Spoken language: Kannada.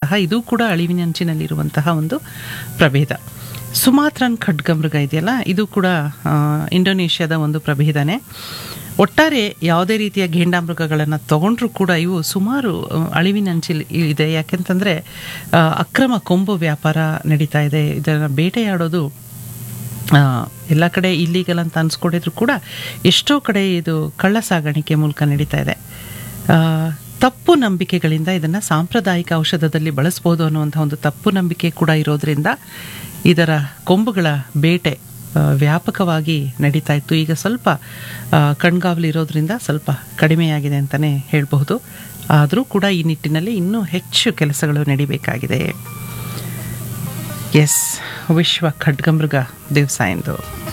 ಇರುವಂತಹ ಇದು ಕೂಡ ಅಳಿವಿನಂಚಿನಲ್ಲಿರುವಂತಹ ಒಂದು ಪ್ರಭೇದ ಸುಮಾತ್ರನ್ ಖಡ್ಗಮೃಗ ಇದೆಯಲ್ಲ ಇದು ಕೂಡ ಆ, ಇಂಡೋನೇಷ್ಯಾದ ಒಂದು ಪ್ರಭೇದನೇ ಒಟ್ಟಾರೆ ಯಾವುದೇ ರೀತಿಯ ಘೇಂಡಾಮೃಗಗಳನ್ನು ತಗೊಂಡ್ರೂ ಕೂಡ ಇವು ಸುಮಾರು ಆ, ಅಳಿವಿನಂಚಿಲ್ ಇದೆ ಯಾಕೆಂತಂದರೆ ಆ, ಅಕ್ರಮ ಕೊಂಬು ವ್ಯಾಪಾರ ನಡೀತಾ ಇದೆ ಇದನ್ನು ಬೇಟೆಯಾಡೋದು ಆ, ಎಲ್ಲ ಕಡೆ ಇಲ್ಲೀಗಲ್ ಅಂತ ಅನ್ಸ್ಕೊಂಡಿದ್ರು ಕೂಡ ಎಷ್ಟೋ ಕಡೆ ಇದು ಕಳ್ಳ ಸಾಗಾಣಿಕೆ ಮೂಲಕ ನಡೀತಾ ಇದೆ ಆ, ತಪ್ಪು ನಂಬಿಕೆಗಳಿಂದ ಇದನ್ನು ಸಾಂಪ್ರದಾಯಿಕ ಔಷಧದಲ್ಲಿ ಬಳಸ್ಬೋದು ಅನ್ನುವಂಥ ಒಂದು ತಪ್ಪು ನಂಬಿಕೆ ಕೂಡ ಇರೋದ್ರಿಂದ ಇದರ ಕೊಂಬುಗಳ ಬೇಟೆ ಆ, ವ್ಯಾಪಕವಾಗಿ ನಡೀತಾ ಇತ್ತು ಈಗ ಸ್ವಲ್ಪ ಆ, ಕಣ್ಗಾವಲು ಇರೋದ್ರಿಂದ ಸ್ವಲ್ಪ ಕಡಿಮೆಯಾಗಿದೆ ಅಂತಲೇ ಹೇಳಬಹುದು ಆದರೂ ಕೂಡ ಈ ನಿಟ್ಟಿನಲ್ಲಿ ಇನ್ನೂ ಹೆಚ್ಚು ಕೆಲಸಗಳು ನಡಿಬೇಕಾಗಿದೆ ಎಸ್ ವಿಶ್ವ ಖಡ್ಗಮೃಗ ದಿವಸ ಎಂದು